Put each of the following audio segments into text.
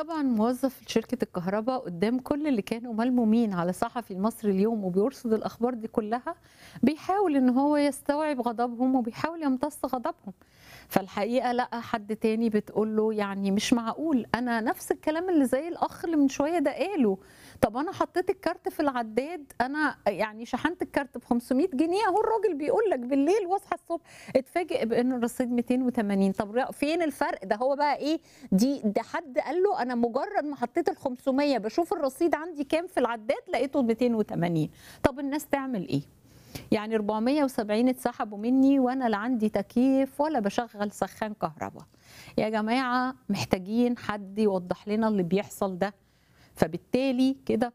طبعا موظف شركة الكهرباء قدام كل اللي كانوا ملمومين على صحفي المصري اليوم وبيرصد الأخبار دي كلها بيحاول إن هو يستوعب غضبهم وبيحاول يمتص غضبهم فالحقيقة لقى حد تاني بتقول له يعني مش معقول أنا نفس الكلام اللي زي الأخ اللي من شوية ده قاله طب أنا حطيت الكارت في العداد أنا يعني شحنت الكارت ب 500 جنيه أهو الراجل بيقول لك بالليل واصحى الصبح اتفاجئ بأن الرصيد 280 طب فين الفرق ده هو بقى إيه دي ده حد قال له انا مجرد ما حطيت ال 500 بشوف الرصيد عندي كام في العداد لقيته 280 طب الناس تعمل ايه يعني 470 اتسحبوا مني وانا لا عندي تكييف ولا بشغل سخان كهرباء يا جماعه محتاجين حد يوضح لنا اللي بيحصل ده فبالتالي كده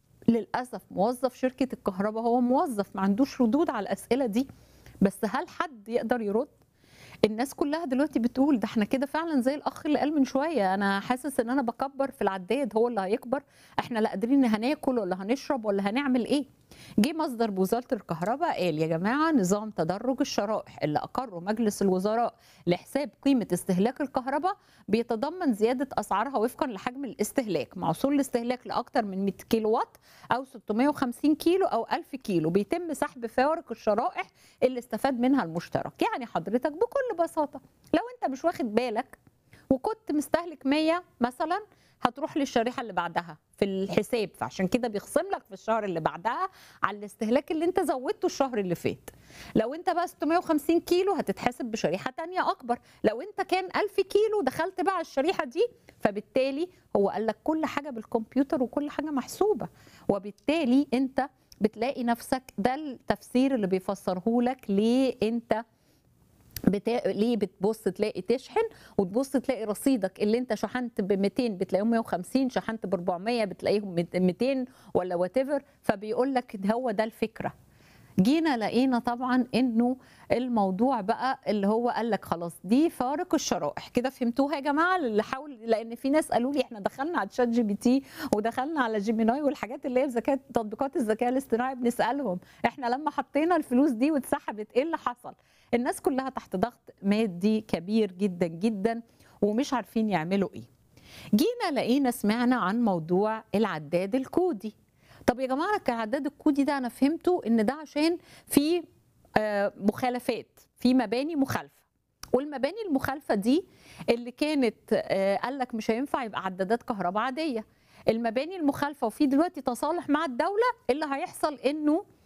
للاسف موظف شركه الكهرباء هو موظف ما عندوش ردود على الاسئله دي بس هل حد يقدر يرد الناس كلها دلوقتي بتقول ده احنا كده فعلا زي الاخ اللي قال من شويه انا حاسس ان انا بكبر في العداد هو اللي هيكبر احنا لا قادرين هناكل ولا هنشرب ولا هنعمل ايه جه مصدر بوزاره الكهرباء قال يا جماعه نظام تدرج الشرائح اللي اقره مجلس الوزراء لحساب قيمه استهلاك الكهرباء بيتضمن زياده اسعارها وفقا لحجم الاستهلاك مع وصول الاستهلاك لاكثر من 100 كيلو وات او 650 كيلو او 1000 كيلو بيتم سحب فوارق الشرائح اللي استفاد منها المشترك يعني حضرتك بكل بساطه لو انت مش واخد بالك وكنت مستهلك 100 مثلا هتروح للشريحه اللي بعدها في الحساب فعشان كده بيخصم لك في الشهر اللي بعدها على الاستهلاك اللي انت زودته الشهر اللي فات لو انت بقى 650 كيلو هتتحاسب بشريحه تانية اكبر لو انت كان 1000 كيلو دخلت بقى على الشريحه دي فبالتالي هو قال لك كل حاجه بالكمبيوتر وكل حاجه محسوبه وبالتالي انت بتلاقي نفسك ده التفسير اللي بيفسره لك ليه انت بتا... ليه بتبص تلاقي تشحن وتبص تلاقي رصيدك اللي انت شحنت ب 200 بتلاقيهم 150 شحنت ب 400 بتلاقيهم 200 ولا وات فبيقول لك هو ده الفكره جينا لقينا طبعا انه الموضوع بقى اللي هو قال لك خلاص دي فارق الشرائح كده فهمتوها يا جماعه اللي حاول لان في ناس قالوا لي احنا دخلنا على تشات جي بي تي ودخلنا على جيميناي والحاجات اللي هي ذكاء تطبيقات الذكاء الاصطناعي بنسالهم احنا لما حطينا الفلوس دي واتسحبت ايه اللي حصل الناس كلها تحت ضغط مادي كبير جدا جدا ومش عارفين يعملوا ايه جينا لقينا سمعنا عن موضوع العداد الكودي طب يا جماعه العداد الكودي ده انا فهمته ان ده عشان في مخالفات في مباني مخالفه والمباني المخالفه دي اللي كانت قال لك مش هينفع يبقى عدادات كهرباء عاديه المباني المخالفه وفي دلوقتي تصالح مع الدوله اللي هيحصل انه